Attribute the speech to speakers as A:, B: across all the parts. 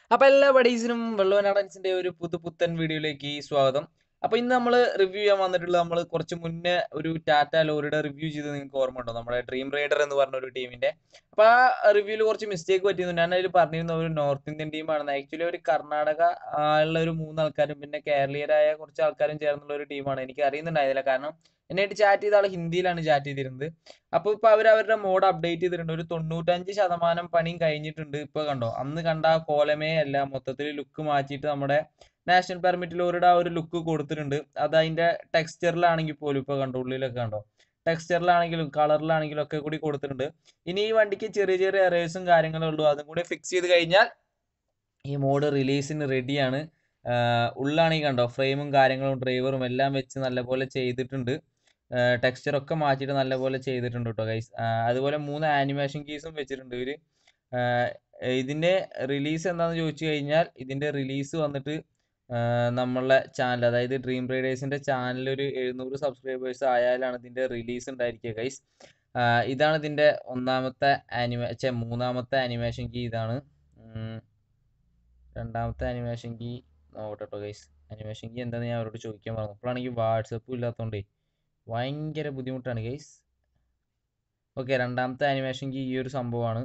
A: അപ്പോൾ എല്ലാ ബഡീസിനും വെള്ളവനാടൻസിന്റെ ഒരു പുതു പുത്തൻ വീഡിയോയിലേക്ക് സ്വാഗതം അപ്പോൾ ഇന്ന് നമ്മൾ റിവ്യൂ ചെയ്യാൻ വന്നിട്ടുള്ളത് നമ്മൾ കുറച്ച് മുന്നേ ഒരു ടാറ്റ ലോറിയുടെ റിവ്യൂ ചെയ്ത് നിങ്ങൾക്ക് ഓർമ്മ ഉണ്ടോ നമ്മുടെ ഡ്രീം റൈഡർ എന്ന് പറഞ്ഞ ഒരു ടീമിന്റെ അപ്പോൾ ആ റിവ്യൂവിൽ കുറച്ച് മിസ്റ്റേക്ക് പറ്റിയിരുന്നു ഞാൻ അതിൽ പറഞ്ഞിരുന്ന ഒരു നോർത്ത് ഇന്ത്യൻ ടീമാണ് ആക്ച്വലി ഒരു കർണാടക ആ, ഉള്ള ഒരു മൂന്ന് ആൾക്കാരും പിന്നെ കേരളീയരായ കുറച്ച് ആൾക്കാരും ചേർന്നുള്ള ഒരു ടീമാണ് എനിക്ക് അറിയുന്നുണ്ടായിരുന്നില്ല കാരണം എന്നായിട്ട് ചാറ്റ് ചെയ്ത ആൾ ഹിന്ദിയിലാണ് ചാറ്റ് ചെയ്തിരുന്നത് അപ്പോൾ ഇപ്പൊ അവർ അവരുടെ മോഡ് അപ്ഡേറ്റ് ചെയ്തിട്ടുണ്ട് ഒരു തൊണ്ണൂറ്റഞ്ച് ശതമാനം പണിയും കഴിഞ്ഞിട്ടുണ്ട് ഇപ്പൊ കണ്ടോ അന്ന് കണ്ട ആ കോലമേ അല്ല മൊത്തത്തിൽ ലുക്ക് മാറ്റിയിട്ട് നമ്മുടെ നാഷണൽ പെർമിറ്റ് ലോറിയുടെ ആ ഒരു ലുക്ക് കൊടുത്തിട്ടുണ്ട് അത് അതിന്റെ ടെക്സ്ചറിലാണെങ്കിൽ പോലും ഇപ്പൊ കണ്ടോ ഉള്ളിലൊക്കെ കണ്ടോ ടെക്സ്ചറിലാണെങ്കിലും കളറിലാണെങ്കിലും ഒക്കെ കൂടി കൊടുത്തിട്ടുണ്ട് ഇനി ഈ വണ്ടിക്ക് ചെറിയ ചെറിയ എറേഴ്സും കാര്യങ്ങളും ഉള്ളൂ അതും കൂടി ഫിക്സ് ചെയ്ത് കഴിഞ്ഞാൽ ഈ മോഡ് റിലീസിന് റെഡിയാണ് ഉള്ളാണെങ്കിൽ കണ്ടോ ഫ്രെയിമും കാര്യങ്ങളും ഡ്രൈവറും എല്ലാം വെച്ച് നല്ലപോലെ ചെയ്തിട്ടുണ്ട് ടെക്സ്ചർ ഒക്കെ മാറ്റിയിട്ട് നല്ലപോലെ ചെയ്തിട്ടുണ്ട് കേട്ടോ ഗൈസ് അതുപോലെ മൂന്ന് ആനിമേഷൻ കീസും വെച്ചിട്ടുണ്ട് ഇവര് ആഹ് ഇതിന്റെ റിലീസ് എന്താണെന്ന് ചോദിച്ചു കഴിഞ്ഞാൽ ഇതിന്റെ റിലീസ് വന്നിട്ട് ആഹ് നമ്മളെ ചാനൽ അതായത് ഡ്രീം റൈഡേഴ്സിന്റെ ചാനൽ ഒരു എഴുന്നൂറ് സബ്സ്ക്രൈബേഴ്സ് ആയാലാണ് ഇതിന്റെ റിലീസ് ഉണ്ടായിരിക്കുക ഗൈസ് ഇതാണ് ഇതിന്റെ ഒന്നാമത്തെ ആനിമേ ഛെ, മൂന്നാമത്തെ ആനിമേഷൻ കീ ഇതാണ് ഉം. രണ്ടാമത്തെ ആനിമേഷൻ കീ നോക്കട്ടെ കേട്ടോ ഗൈസ് ആനിമേഷൻ കീ എന്താണെന്ന് ഞാൻ അവരോട് ചോദിക്കാൻ പറഞ്ഞു അപ്പോഴാണെങ്കിൽ വാട്സപ്പും ഇല്ലാത്തതുകൊണ്ടേ ഭയങ്കര ബുദ്ധിമുട്ടാണ് ഗൈസ് ഓക്കെ രണ്ടാമത്തെ ആനിമേഷൻ കീ ഈ ഒരു സംഭവമാണ്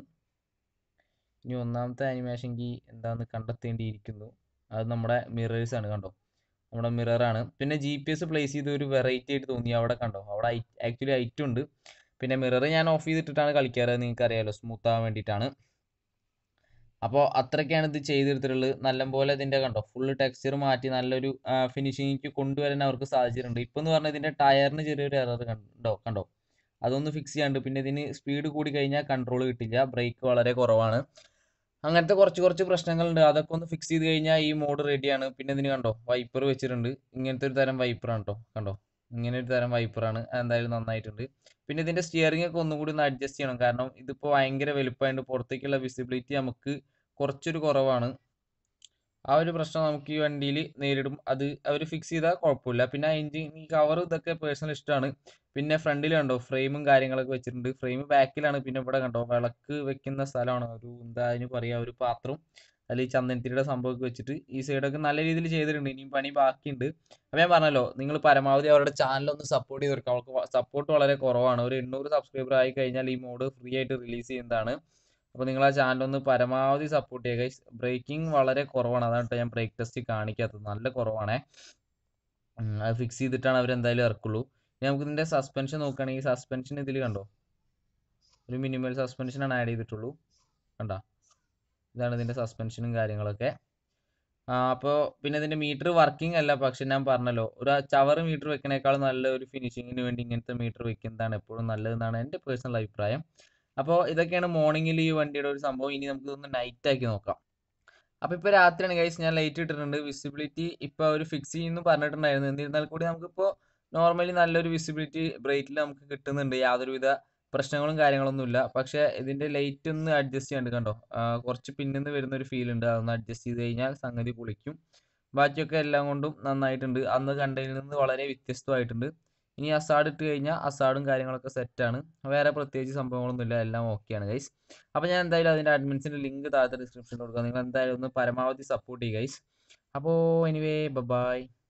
A: ഇനി ഒന്നാമത്തെ ആനിമേഷൻ കീ എന്താണെന്ന് കണ്ടെത്തേണ്ടിയിരിക്കുന്നു അത് നമ്മുടെ മിറേഴ്സ് ആണ് കണ്ടോ നമ്മുടെ മിററാണ് പിന്നെ ജി പി എസ് പ്ലേസ് ചെയ്ത് ഒരു വെറൈറ്റി ആയിട്ട് തോന്നി അവിടെ കണ്ടോ അവിടെ ആക്ച്വലി ഹൈറ്റ് ഉണ്ട് പിന്നെ മിറർ ഞാൻ ഓഫ് ചെയ്തിട്ടിട്ടാണ് കളിക്കാറ് നിങ്ങൾക്ക് അറിയാലോ സ്മൂത്ത് ആവാൻ വേണ്ടിയിട്ടാണ് അപ്പോൾ അത്രയ്ക്കാണ് ഇത് ചെയ്തെടുത്തിട്ടുള്ളത് നല്ലപോലെ ഇതിൻ്റെ കണ്ടോ ഫുള്ള് ടെക്സ്ചർ മാറ്റി നല്ലൊരു ഫിനിഷിങ്ങിക്ക് കൊണ്ടുവരാൻ അവർക്ക് സാധിച്ചിട്ടുണ്ട് ഇപ്പം എന്ന് പറഞ്ഞാൽ ഇതിൻ്റെ ടയറിന് ചെറിയൊരു എറർ കണ്ടോ കണ്ടോ അതൊന്ന് ഫിക്സ് ചെയ്യാണ്ട് പിന്നെ ഇതിന് സ്പീഡ് കൂടി കഴിഞ്ഞാൽ കൺട്രോൾ കിട്ടില്ല ബ്രേക്ക് വളരെ കുറവാണ് അങ്ങനത്തെ കുറച്ച് കുറച്ച് പ്രശ്നങ്ങളുണ്ട് അതൊക്കെ ഒന്ന് ഫിക്സ് ചെയ്ത് കഴിഞ്ഞാൽ ഈ മോഡ് റെഡിയാണ് പിന്നെ ഇതിന് കണ്ടോ വൈപ്പർ വെച്ചിട്ടുണ്ട് ഇങ്ങനത്തെ ഒരു തരം വൈപ്പറാണ് കേട്ടോ കണ്ടോ ഇങ്ങനെ ഒരു തരം വൈപ്പറാണ് എന്തായാലും നന്നായിട്ടുണ്ട് പിന്നെ ഇതിന്റെ സ്റ്റിയറിംഗ് ഒക്കെ ഒന്നും കൂടി ഒന്ന് അഡ്ജസ്റ്റ് ചെയ്യണം കാരണം ഇതിപ്പോൾ ഭയങ്കര വലുപ്പമായിട്ട് പുറത്തേക്കുള്ള വിസിബിലിറ്റി നമുക്ക് കുറച്ചൊരു കുറവാണ് ആ ഒരു പ്രശ്നം നമുക്ക് ഈ വണ്ടിയിൽ നേരിടും അത് അവർ ഫിക്സ് ചെയ്താൽ കുഴപ്പമില്ല പിന്നെ എഞ്ചിൻ ഈ കവർ ഇതൊക്കെ പേഴ്സണൽ ഇഷ്ടമാണ് പിന്നെ ഫ്രണ്ടിൽ കണ്ടോ ഫ്രെയിമും കാര്യങ്ങളൊക്കെ വെച്ചിട്ടുണ്ട് ഫ്രെയിം ബാക്കിലാണ് പിന്നെ ഇവിടെ കണ്ടോ വിളക്ക് വെക്കുന്ന സ്ഥലമാണ് ഒരു എന്താ അതിന് പറയാ ഒരു പാത്രം അതിൽ ഈ ചന്ദനത്തിരിയുടെ സംഭവമൊക്കെ വെച്ചിട്ട് ഈ സൈഡൊക്കെ നല്ല രീതിയിൽ ചെയ്തിട്ടുണ്ട് ഇനിയും പണി ബാക്കിയുണ്ട് അപ്പോൾ ഞാൻ പറഞ്ഞല്ലോ നിങ്ങൾ പരമാവധി അവരുടെ ചാനൽ ഒന്ന് സപ്പോർട്ട് ചെയ്ത് കൊടുക്കുക അവർക്ക് സപ്പോർട്ട് വളരെ കുറവാണ് ഒരു എണ്ണൂറ് സബ്സ്ക്രൈബർ ആയി കഴിഞ്ഞാൽ ഈ മോഡ് ഫ്രീ ആയിട്ട് റിലീസ് ചെയ്യുന്നതാണ് അപ്പോൾ നിങ്ങൾ ആ ചാനൽ ഒന്ന് പരമാവധി സപ്പോർട്ട് ചെയ്യുക ഗൈസ് ബ്രേക്കിംഗ് വളരെ കുറവാണ് അതാണ് ട്ടോ ഞാൻ ബ്രേക്ക് ടെസ്റ്റ് കാണിക്കാത്തത് നല്ല കുറവാണേ ഉം, അത് ഫിക്സ് ചെയ്തിട്ടാണ് അവർ എന്തായാലും ഇറക്കുള്ളൂ ഇനി നമുക്ക് ഇതിൻ്റെ സസ്പെൻഷൻ നോക്കുകയാണെങ്കിൽ സസ്പെൻഷൻ ഇതിൽ കണ്ടോ ഒരു മിനിമൽ സസ്പെൻഷനാണ് ആഡ് ചെയ്തിട്ടുള്ളൂ കണ്ടോ ഇതാണ് ഇതിൻ്റെ സസ്പെൻഷനും കാര്യങ്ങളൊക്കെ അപ്പോൾ പിന്നെ ഇതിൻ്റെ മീറ്റർ വർക്കിംഗ് അല്ല പക്ഷെ ഞാൻ പറഞ്ഞല്ലോ ഒരു ചവർ മീറ്റർ വെക്കണേക്കാൾ നല്ല ഒരു ഫിനിഷിങ്ങിന് വേണ്ടി ഇങ്ങനത്തെ മീറ്റർ വെക്കുന്നതാണ് എപ്പോഴും നല്ലതെന്നാണ് എൻ്റെ പേഴ്സണൽ അഭിപ്രായം അപ്പോൾ ഇതൊക്കെയാണ് മോർണിംഗിൽ ഈ വണ്ടിയുടെ ഒരു സംഭവം ഇനി നമുക്ക് ഇതൊന്ന് നൈറ്റ് ആക്കി നോക്കാം അപ്പോൾ ഇപ്പോൾ രാത്രിയാണ് ഗൈസ് ഞാൻ ലൈറ്റ് ഇട്ടിട്ടുണ്ട് വിസിബിലിറ്റി ഇപ്പോൾ ഒരു ഫിക്സ് ചെയ്യുന്നു പറഞ്ഞിട്ടുണ്ടായിരുന്നു എന്നിരുന്നാൽ കൂടി നമുക്കിപ്പോൾ നോർമലി നല്ലൊരു വിസിബിലിറ്റി ബ്രൈറ്റിൽ നമുക്ക് കിട്ടുന്നുണ്ട് യാതൊരുവിധ പ്രശ്നങ്ങളും കാര്യങ്ങളൊന്നുമില്ല പക്ഷേ ഇതിൻ്റെ ലൈറ്റ് ഒന്ന് അഡ്ജസ്റ്റ് ചെയ്യാണ്ട് കണ്ടോ ആ, കുറച്ച് പിന്നിന്ന് വരുന്ന ഒരു ഫീൽ ഉണ്ട് അതൊന്ന് അഡ്ജസ്റ്റ് ചെയ്ത് കഴിഞ്ഞാൽ സംഗതി പൊളിക്കും ബാക്കിയൊക്കെ എല്ലാം കൊണ്ടും നന്നായിട്ടുണ്ട് അന്ന് കണ്ടതിൽ നിന്ന് വളരെ വ്യത്യസ്തമായിട്ടുണ്ട് ഇനി അസാഡ് ഇട്ട് കഴിഞ്ഞാൽ അസാഡും കാര്യങ്ങളൊക്കെ സെറ്റാണ് വേറെ പ്രത്യേകിച്ച് സംഭവങ്ങളൊന്നുമില്ല എല്ലാം ഓക്കെയാണ് ഗൈസ് അപ്പോൾ ഞാൻ എന്തായാലും അതിൻ്റെ അഡ്മിൻസിൻ്റെ ലിങ്ക് താഴത്തെ ഡിസ്ക്രിപ്ഷനിൽ കൊടുക്കാം നിങ്ങൾ എന്തായാലും ഒന്ന് പരമാവധി സപ്പോർട്ട് ചെയ്യുക ഗൈസ് അപ്പോൾ എനിവേ ബൈ